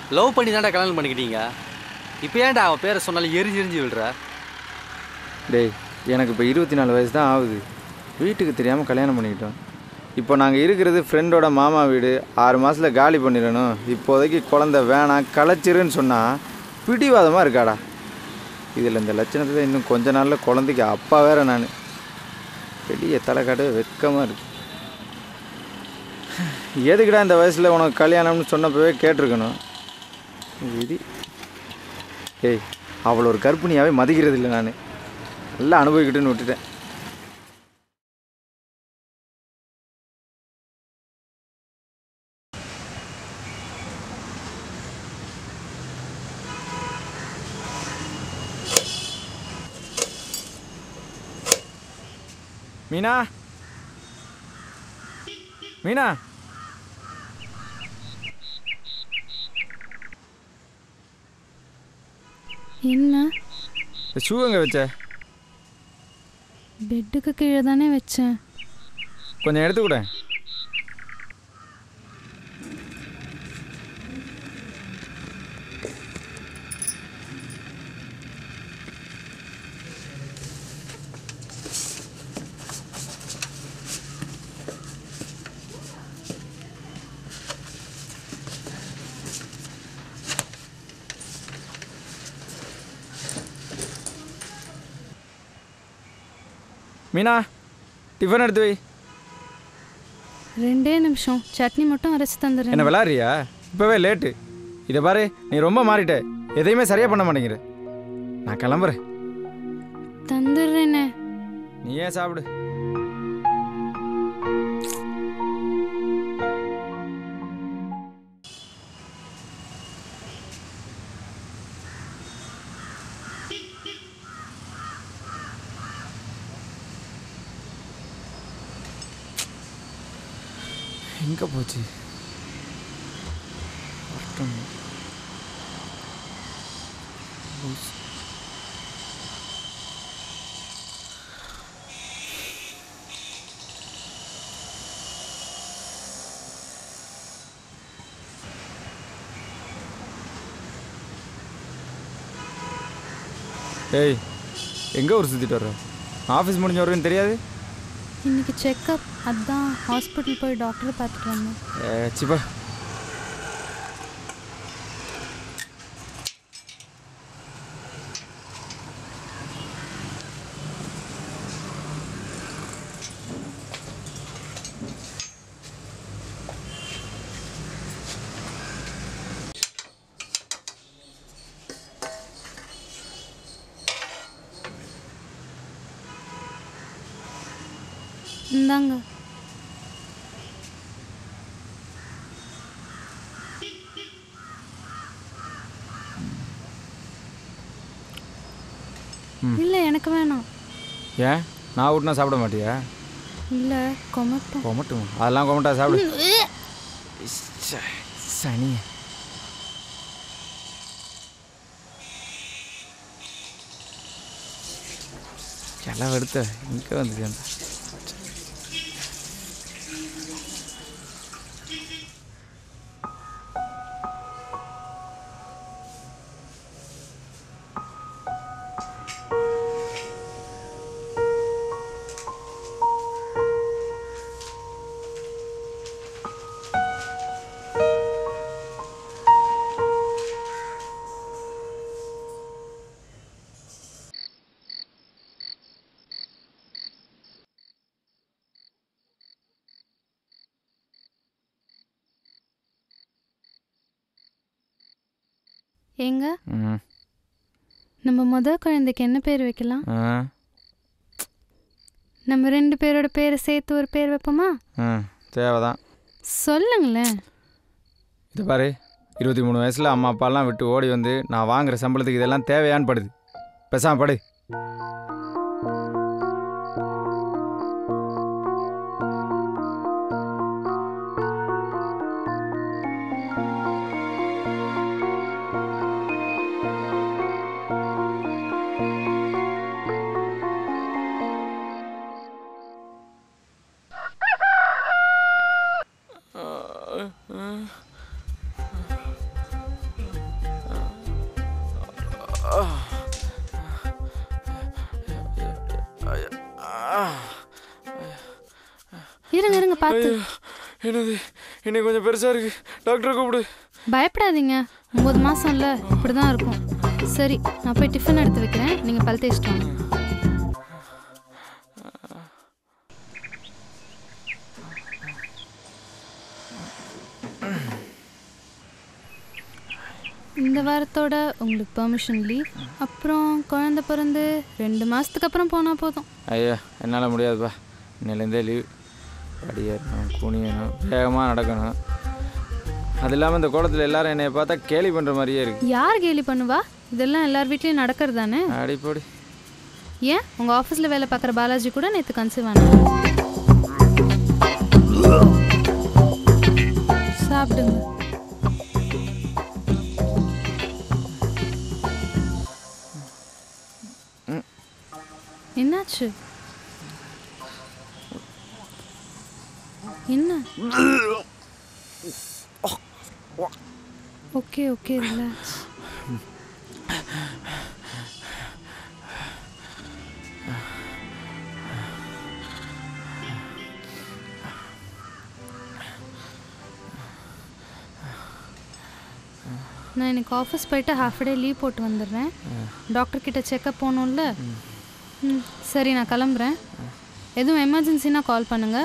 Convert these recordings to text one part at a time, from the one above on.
Love பண்ணி தான்டா கல்யாணம் பண்ணிக்கிட்டீங்க இப்போ ஏன்டா அவன் பேரை சொன்னாலும் எரிஞ்சு எரிஞ்சு விடுற டேய் எனக்கு இப்போ இருபத்தி நாலு வயசு தான் ஆகுது வீட்டுக்கு தெரியாமல் கல்யாணம் பண்ணிக்கிட்டோம் இப்போ நாங்கள் இருக்கிறது ஃப்ரெண்டோட மாமா வீடு ஆறு மாதத்தில் காலி பண்ணிடணும் இப்போதைக்கு குழந்த வேணாம் களைச்சிருன்னு சொன்னால் பிடிவாதமாக இருக்காடா இதில் இந்த லட்சணத்தில் இன்னும் கொஞ்ச நாளில் குழந்தைக்கு அப்பா வேற நான் வெளியே தலைக்காடு வெக்கமாக இருக்கு எதுக்குடா இந்த வயசில் உனக்கு கல்யாணம்னு சொன்னப்பவே கேட்டிருக்கணும் விதி ஏய் அவளை ஒரு கர்ப்பிணியாகவே மதிக்கிறது இல்லை நான் நல்லா அனுபவிக்கிட்டுன்னு விட்டுட்டேன் மீனா மீனா என்ன ஷூ எங்கே வச்ச பெட்டுக்கு கீழே தானே வச்சேன் கொஞ்சம் எடுத்து கூட மீனா டிஃபன் எடுத்து வை ரெண்டே நிமிஷம் சட்னி மட்டும் அரைச்சி என்ன தந்துடுறேன் விளாட்றியா இப்போவே லேட்டு இதை பாரு நீ ரொம்ப மாறிட்ட எதையுமே சரியாக பண்ண மாட்டேங்கிற நான் கிளம்புறேன் தந்துடுறேனே நீ ஏன் சாப்பிடு எங்கே போச்சு வரட்டும். லூசு. ஏய் எங்கே ஊர் சுற்றிட்டு வர்ற ஆஃபீஸ் முடிஞ்ச வரைக்கும் தெரியாது இன்னைக்கு செக்கப் அதான் ஹாஸ்பிட்டல் போய் டாக்டரை பார்த்துட்டு வந்தேன் ஏ சிப்பா இந்தாங்க இல்லை எனக்கு வேணாம் ஏன் நான் ஊட்டினா சாப்பிட மாட்டியா இல்லை கொமட்டும் கொமட்டும் அதெல்லாம் கொமட்டா சாப்பிடு ச்சே, சனி எல்லாம் எடுத்த இங்கே வந்து சேர்ந்த ஏங்க ம் நம்ம முத குழந்தைக்கு என்ன பேர் வைக்கலாம் ஆ நம்ம ரெண்டு பேரோட பேரை சேர்த்து ஒரு பேர் வைப்போமா ம் தேவைதான் சொல்லுங்களேன் இதை பாரு இருபத்தி மூணு வயசில் அம்மா அப்பாலாம் விட்டு ஓடி வந்து நான் வாங்குற சம்பளத்துக்கு இதெல்லாம் தேவையான்னு படுது பேசாம படு இருங்க இருங்க பார்த்து என்னது இன்னைக்கு கொஞ்சம் பெருசாக இருக்கு டாக்டரை கூப்பிடு பயப்படாதீங்க ஒம்பது மாசம்ல இப்படி தான் இருக்கும் சரி நான் போய் டிஃபன் எடுத்து வைக்கிறேன் நீங்கள் பல் தேய்ச்சிட்டு வாங்க இந்த வாரத்தோட உங்களுக்கு பெர்மிஷன் லீவ் அப்புறம் குழந்தை பிறந்து ரெண்டு மாதத்துக்கு அப்புறம் போனால் போதும் ஐயா என்னால் முடியாதுப்பா இன்னிலேருந்தே லீவ் படியேறணும் குனியணும் வேகமாக நடக்கணும் அது இல்லாமல் இந்த கோலத்தில் எல்லாரும் என்னை பார்த்தா கேலி பண்ணுற மாதிரியே இருக்கு யார் கேலி பண்ணுவா இதெல்லாம் எல்லார் வீட்லேயும் நடக்கிறது தானே அடிப்படி ஏன் உங்கள் ஆஃபீஸில் வேலை பார்க்குற பாலாஜி கூட நேற்று கன்சீவ் ஆனாங்க சாப்பிடுங்க என்னாச்சு என்ன ஓகே ஓகே ரிலாக்ஸ் நான் இன்னைக்கு ஆஃபீஸ் போயிட்டு ஹாஃப் டே லீவ் போட்டு வந்துடுறேன் டாக்டர் கிட்ட செக்கப் போகணும்ல ம் சரி நான் கிளம்புறேன் எதுவும் எமர்ஜென்சினா கால் பண்ணுங்க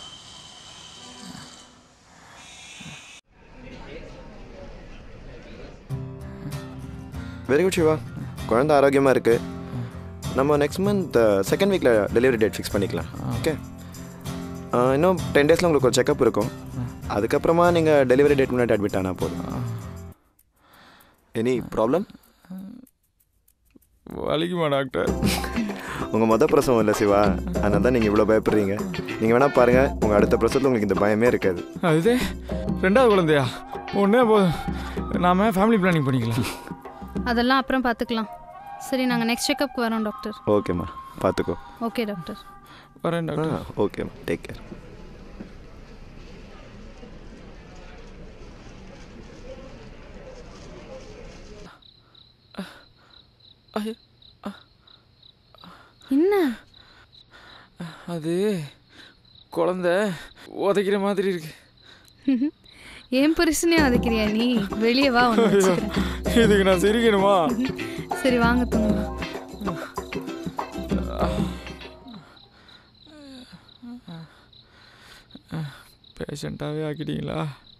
வெரி குட் சிவா குழந்தை ஆரோக்கியமாக இருக்குது நம்ம நெக்ஸ்ட் மந்த் செகண்ட் வீக்கில் டெலிவரி டேட் ஃபிக்ஸ் பண்ணிக்கலாம் ஓகே இன்னும் டென் டேஸில் உங்களுக்கு ஒரு செக்கப் இருக்கும் அதுக்கப்புறமா நீங்கள் டெலிவரி டேட் முன்னாடி அட்மிட் ஆனால் போதும் எனி ப்ராப்ளம் வலிக்குமா டாக்டர் உங்கள் மொதல் பிரசவம் இல்லை சிவா அதனால தான் நீங்கள் இவ்வளோ பயப்படுறீங்க நீங்கள் வேணால் பாருங்கள் உங்கள் அடுத்த பிரசவத்தில் உங்களுக்கு இந்த பயமே இருக்காது அதுதே ரெண்டாவது குழந்தையா ஒன்றே போதும் நாம ஃபேமிலி பிளானிங் பண்ணிக்கலாம் அதெல்லாம் அப்புறம் பார்த்துக்கலாம் சரி நாங்கள் நெக்ஸ்ட் செக்கப்க்கு வரோம் டாக்டர் ஓகேம்மா பார்த்துக்கோ ஓகே டாக்டர் வரேன் ஆ டாக்டர் ஓகேம்மா டேக் கேர் என்ன அது குழந்தை உதைக்கிற மாதிரி இருக்கு ஏன் புருஷனே உதைக்கிறியா நீ வெளியே வா ஒன்று வச்சுக்கிறேன் இதுக்கு நான் சிரிக்கணுமா சரி வாங்க தூங்க பேஷண்ட்டாகவே ஆக்கிட்டீங்களா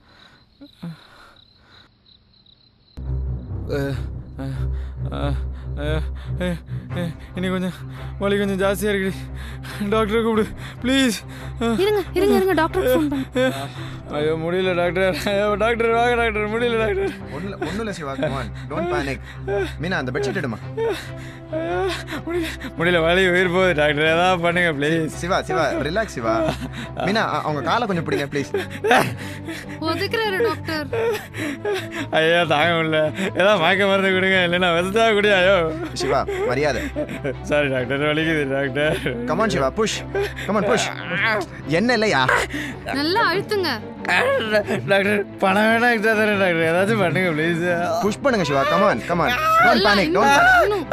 இன்னைக்கு கொஞ்சம் வலி கொஞ்சம் ஜாஸ்தியாக இருக்குது டாக்டரை கூப்பிடு ப்ளீஸ் இருங்க இருங்க இருங்க டாக்டர் ஃபோன் பண்ணு ஐயோ முடியல டாக்டர் ஐயோ டாக்டர் வாங்க டாக்டர் முடியல டாக்டர் ஒன்றும் ஒன்றும் இல்லை Siva come on don't panic Meena அந்த பெட்ஷீட் எடுமா ஐயோ, முடியல முடியல வலி உயிர் போகுது டாக்டர் ஏதாவது பண்ணுங்க ப்ளீஸ் சிவா சிவா ரிலாக்ஸ் சிவா மீனா அ- அவங்க காலை கொஞ்சம் பிடிங்க ப்ளீஸ் உதைக்கிறாரு டாக்டர் ஐயோ தாங்க முடியல ஏதாவது மயக்க மருந்து கொடுங்க இல்லைன்னா வெசதா குடி ஐயோ சிவா மரியாதை சாரி டாக்டர் வலிக்குது doctor come on Siva push come on push என்ன இல்லையா நல்லா அழுத்துங்க டாக்டர் பணம் வேணா எக்ஸ்ட்ரா தரேன் டாக்டர் ஏதாச்சும் பண்ணுங்க ப்ளீஸ் புஷ் பண்ணுங்க Siva come on come on don't panic don't இன்னும்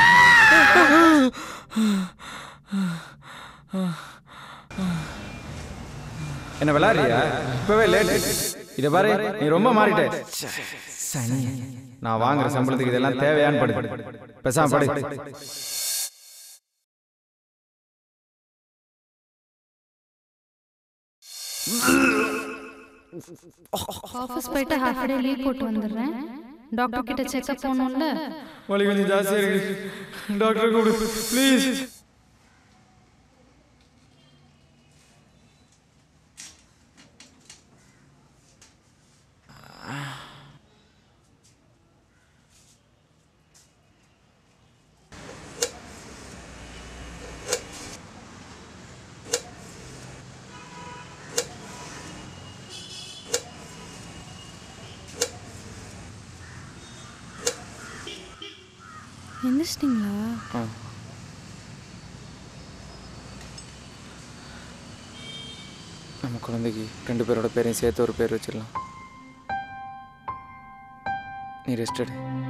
என்ன விளாடுறியா இப்பவே லேட் இதை பாரு நீ ரொம்ப மாறிட்ட நான் வாங்குற சம்பளத்துக்கு இதெல்லாம் தேவையான்னு படு பேசாம படு ஆஃபீஸ் போயிட்டு ஹாஃப் டே லீவ் போட்டு வந்துடுறேன் டாக்டர் கிட்ட செக்அப் போகணும்ல வலி கொஞ்சம் ஜாஸ்தியா இருக்கு டாக்டர் கூப்பிடு ப்ளீஸ் எந்திரிச்சிட்டிங்களா நம்ம குழந்தைக்கு ரெண்டு பேரோட பேரையும் சேர்த்து ஒரு பேர் வச்சிடலாம் நீ ரெஸ்ட் எடு